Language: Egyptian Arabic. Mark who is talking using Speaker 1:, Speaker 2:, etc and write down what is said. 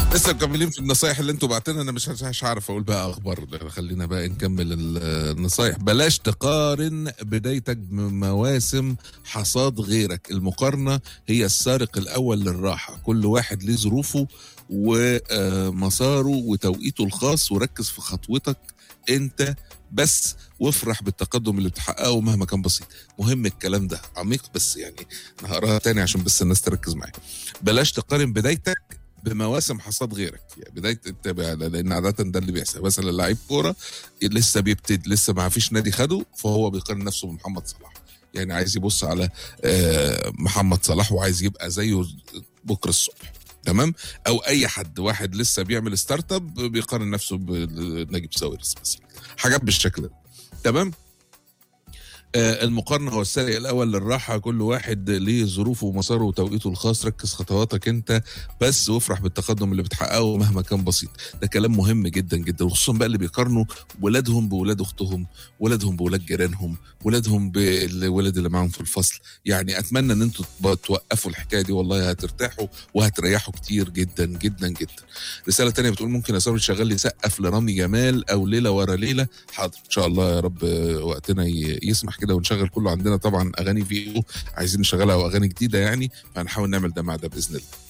Speaker 1: لسه مكملين في النصايح اللي انتوا بعتنا انا مش مش عارف اقول بقى اخبار خلينا بقى نكمل ال- النصايح بلاش تقارن بدايتك بمواسم حصاد غيرك المقارنه هي السارق الاول للراحه كل واحد ليه ظروفه ومساره وتوقيته الخاص وركز في خطوتك انت بس وافرح بالتقدم اللي بتحققه مهما كان بسيط مهم الكلام ده عميق بس يعني انا هقراها تاني عشان بس الناس تركز معايا بلاش تقارن بدايتك بمواسم حصاد غيرك يعني بدايه انت بقى- لان عاده ده اللي بيحصل مثلا لعيب كوره لسه بيبتدي لسه ما فيش نادي خده فهو بيقارن نفسه بمحمد صلاح يعني عايز يبص على آه، محمد صلاح وعايز يبقى زيه بكره الصبح تمام او اي حد واحد لسه بيعمل ستارت اب بيقارن نفسه بنجيب ساويرس مثلا حاجات بالشكل ده تمام آه، المقارنة هو السارق الأول للراحة كل واحد ليه ظروفه ومساره وتوقيته الخاص ركز خطواتك أنت بس وافرح بالتقدم اللي بتحققه مهما كان بسيط ده كلام مهم جدا جدا وخصوصا بقى اللي بيقارنوا ولادهم بولاد أختهم ولادهم بولاد جيرانهم ولادهم بالولاد اللي معاهم في الفصل يعني أتمنى أن أنتوا تبقوا توقفوا الحكاية دي والله هترتاحوا وهتريحوا كتير جدا جدا جدا رسالة تانية بتقول ممكن يا صبري شغال لي سقف لرامي جمال أو ليلة ورا ليلة حاضر ان شاء الله يا رب وقتنا ي- يسمح كده ونشغل كله عندنا طبعا اغاني فيو عايزين نشغلها واغاني جديده يعني فهنحاول نعمل ده مع ده باذن الله